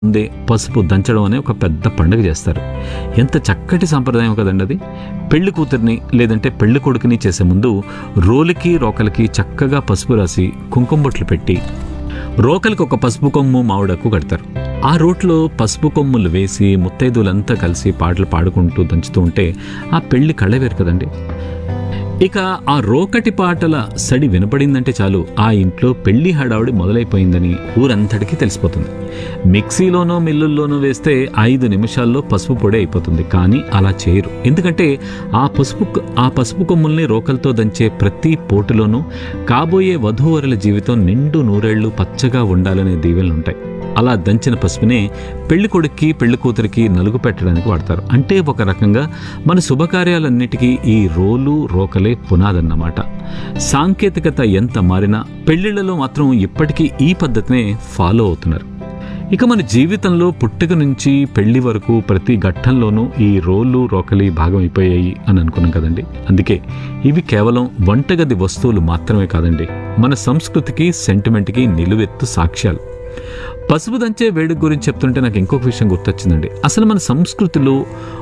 ముందే పసుపు దంచడం అనే ఒక పెద్ద పండుగ చేస్తారు ఎంత చక్కటి సాంప్రదాయం కదండి అది పెళ్లి కూతుర్ని లేదంటే పెళ్లి కొడుకుని చేసే ముందు రోలికి రోకలికి చక్కగా పసుపు రాసి కుంకుమ బొట్లు పెట్టి రోకలికి ఒక పసుపు కొమ్ము మామిడకు కడతారు ఆ రోట్లో పసుపు కొమ్ములు వేసి ముత్తైదులంతా కలిసి పాటలు పాడుకుంటూ దంచుతూ ఉంటే ఆ పెళ్లి కళ్ళవేరు కదండి ఇక ఆ రోకటి పాటల సడి వినపడిందంటే చాలు ఆ ఇంట్లో పెళ్లి హడావుడి మొదలైపోయిందని ఊరంతటికీ తెలిసిపోతుంది మిక్సీలోనో మిల్లుల్లోనో వేస్తే ఐదు నిమిషాల్లో పసుపు పొడి అయిపోతుంది కానీ అలా చేయరు ఎందుకంటే ఆ పసుపు ఆ పసుపు కొమ్ముల్ని రోకలతో దంచే ప్రతి పోటులోనూ కాబోయే వధూవరుల జీవితం నిండు నూరేళ్లు పచ్చగా ఉండాలనే దీవెనలుంటాయి అలా దంచిన పసుపునే పెళ్లి కొడుక్కి పెళ్లి కూతురికి నలుగు పెట్టడానికి వాడతారు అంటే ఒక రకంగా మన శుభకార్యాలన్నిటికీ ఈ రోలు రోకలే పునాదన్నమాట సాంకేతికత ఎంత మారినా పెళ్లిళ్లలో మాత్రం ఇప్పటికీ ఈ పద్ధతినే ఫాలో అవుతున్నారు ఇక మన జీవితంలో పుట్టుక నుంచి పెళ్లి వరకు ప్రతి ఘట్టంలోనూ ఈ రోళ్ళు రోకలి భాగం అయిపోయాయి అని అనుకున్నాం కదండి అందుకే ఇవి కేవలం వంటగది వస్తువులు మాత్రమే కాదండి మన సంస్కృతికి సెంటిమెంట్కి నిలువెత్తు సాక్ష్యాలు పసుపు దంచే వేడుక గురించి చెప్తుంటే నాకు ఇంకొక విషయం గుర్తొచ్చిందండి అసలు మన సంస్కృతిలో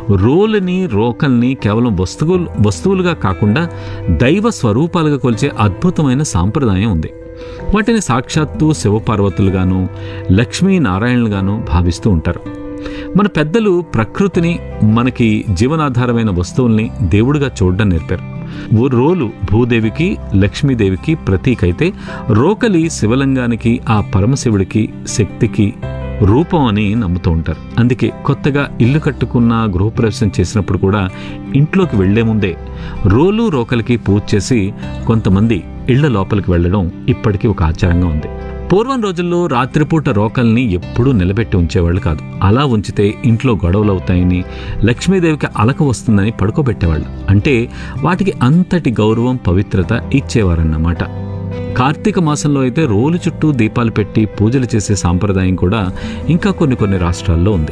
రోలని రోకల్ని కేవలం వస్తువులు వస్తువులుగా కాకుండా దైవ స్వరూపాలుగా కొలిచే అద్భుతమైన సాంప్రదాయం ఉంది వాటిని సాక్షాత్తు శివపార్వతులుగాను లక్ష్మీనారాయణలుగాను భావిస్తూ ఉంటారు మన పెద్దలు ప్రకృతిని మనకి జీవనాధారమైన వస్తువుల్ని దేవుడిగా చూడడం నేర్పారు ఓ రోలు భూదేవికి లక్ష్మీదేవికి ప్రతీక అయితే రోకలి శివలింగానికి ఆ పరమశివుడికి శక్తికి రూపం అని నమ్ముతూ ఉంటారు అందుకే కొత్తగా ఇల్లు కట్టుకున్న గృహప్రవేశం చేసినప్పుడు కూడా ఇంట్లోకి వెళ్లే ముందే రోలు రోకలికి పూజ చేసి కొంతమంది ఇళ్ల లోపలికి వెళ్ళడం ఇప్పటికీ ఒక ఆచారంగా ఉంది పూర్వం రోజుల్లో రాత్రిపూట రోకల్ని ఎప్పుడూ నిలబెట్టి ఉంచేవాళ్ళు కాదు అలా ఉంచితే ఇంట్లో గొడవలు అవుతాయని లక్ష్మీదేవికి అలక వస్తుందని పడుకోబెట్టేవాళ్ళు అంటే వాటికి అంతటి గౌరవం పవిత్రత ఇచ్చేవారన్నమాట కార్తీక మాసంలో అయితే రోలు చుట్టూ దీపాలు పెట్టి పూజలు చేసే సాంప్రదాయం కూడా ఇంకా కొన్ని కొన్ని రాష్ట్రాల్లో ఉంది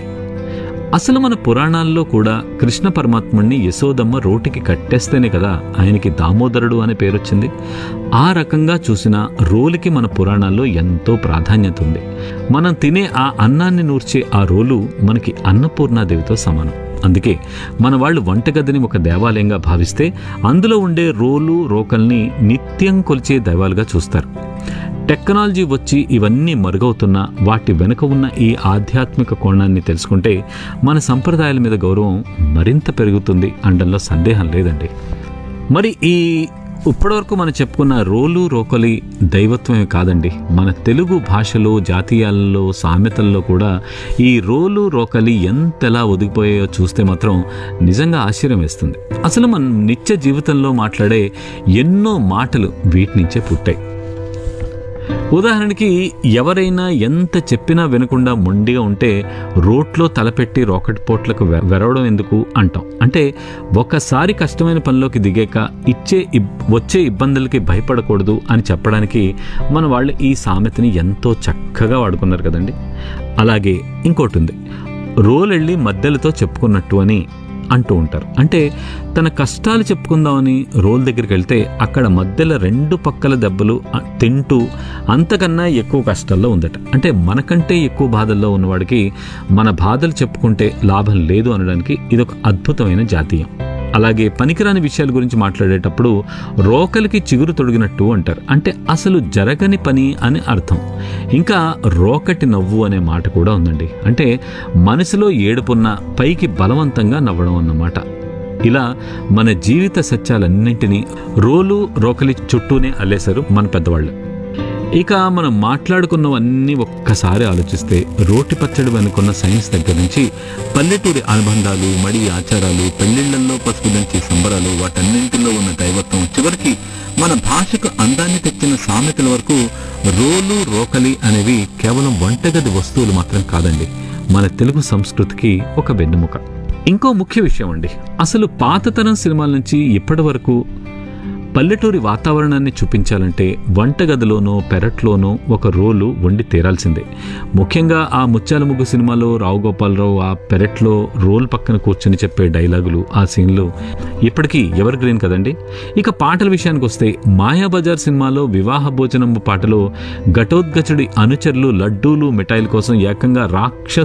అసలు మన పురాణాల్లో కూడా కృష్ణ పరమాత్ముడిని యశోదమ్మ రోటికి కట్టేస్తేనే కదా ఆయనకి దామోదరుడు అనే పేరొచ్చింది ఆ రకంగా చూసిన రోలుకి మన పురాణాల్లో ఎంతో ప్రాధాన్యత ఉంది మనం తినే ఆ అన్నాన్ని నూర్చే ఆ రోలు మనకి అన్నపూర్ణాదేవితో సమానం అందుకే మన వాళ్ళు వంటగదిని ఒక దేవాలయంగా భావిస్తే అందులో ఉండే రోలు రోకల్ని నిత్యం కొలిచే దైవాలుగా చూస్తారు టెక్నాలజీ వచ్చి ఇవన్నీ మరుగవుతున్నా వాటి వెనుక ఉన్న ఈ ఆధ్యాత్మిక కోణాన్ని తెలుసుకుంటే మన సంప్రదాయాల మీద గౌరవం మరింత పెరుగుతుంది అనడంలో సందేహం లేదండి మరి ఈ ఇప్పటివరకు మనం చెప్పుకున్న రోలు రోకలి దైవత్వమే కాదండి మన తెలుగు భాషలో జాతీయాలలో సామెతల్లో కూడా ఈ రోలు రోకలి ఎంతలా ఒదిగిపోయాయో చూస్తే మాత్రం నిజంగా ఆశ్చర్యం వేస్తుంది అసలు మన నిత్య జీవితంలో మాట్లాడే ఎన్నో మాటలు వీటి నుంచే పుట్టాయి ఉదాహరణకి ఎవరైనా ఎంత చెప్పినా వినకుండా మొండిగా ఉంటే రోట్లో తలపెట్టి రాకెట్ పోట్లకు వె- వెరవడం ఎందుకు అంటాం అంటే ఒకసారి కష్టమైన పనిలోకి దిగాక ఇచ్చే ఇబ్- వచ్చే ఇబ్బందులకి భయపడకూడదు అని చెప్పడానికి మన వాళ్ళు ఈ సామెతని ఎంతో చక్కగా వాడుకున్నారు కదండి అలాగే ఇంకోటి ఉంది రోలెళ్ళి మధ్యలతో చెప్పుకున్నట్టు అని అంటూ ఉంటారు అంటే తన కష్టాలు చెప్పుకుందామని రోల్ దగ్గరికి వెళ్తే అక్కడ మధ్యలో రెండు పక్కల దెబ్బలు అ, తింటూ అంతకన్నా ఎక్కువ కష్టాల్లో ఉందట అంటే మనకంటే ఎక్కువ బాధల్లో ఉన్నవాడికి మన బాధలు చెప్పుకుంటే లాభం లేదు అనడానికి ఇదొక అద్భుతమైన జాతీయం అలాగే పనికిరాని విషయాల గురించి మాట్లాడేటప్పుడు రోకలికి చిగురు తొడిగినట్టు అంటారు అంటే అసలు జరగని పని అని అర్థం ఇంకా రోకటి నవ్వు అనే మాట కూడా ఉందండి అంటే మనసులో ఏడుపున్న పైకి బలవంతంగా నవ్వడం అన్నమాట ఇలా మన జీవిత సత్యాలన్నింటినీ రోలు రోకలి చుట్టూనే అల్లేశారు మన పెద్దవాళ్ళు ఇక మనం మాట్లాడుకున్నవన్నీ ఒక్కసారి ఆలోచిస్తే రోటి పచ్చడి వెనుకున్న సైన్స్ దగ్గర నుంచి పల్లెటూరి అనుబంధాలు మడి ఆచారాలు పెళ్లిళ్లలో పసుపు దంచి సంబరాలు వాటన్నింటిలో ఉన్న దైవత్వం చివరికి మన భాషకు అందాన్ని తెచ్చిన సామెతల వరకు రోలు రోకలి అనేవి కేవలం వంటగది వస్తువులు మాత్రం కాదండి మన తెలుగు సంస్కృతికి ఒక వెన్నెముక ఇంకో ముఖ్య విషయం అండి అసలు పాతతరం సినిమాల నుంచి ఇప్పటి వరకు పల్లెటూరి వాతావరణాన్ని చూపించాలంటే వంటగదిలోనో పెరట్లోనో ఒక రోలు వండి తీరాల్సిందే ముఖ్యంగా ఆ ముత్యాల ముగ్గు సినిమాలో రావు గోపాలరావు ఆ పెరట్లో రోల్ పక్కన కూర్చొని చెప్పే డైలాగులు ఆ సీన్లు ఇప్పటికీ ఎవర్ గ్రీన్ కదండి ఇక పాటల విషయానికి వస్తే మాయాబజార్ సినిమాలో వివాహ భోజనం పాటలో ఘటోద్గచుడి అనుచరులు లడ్డూలు మిఠాయిల కోసం ఏకంగా రాక్షస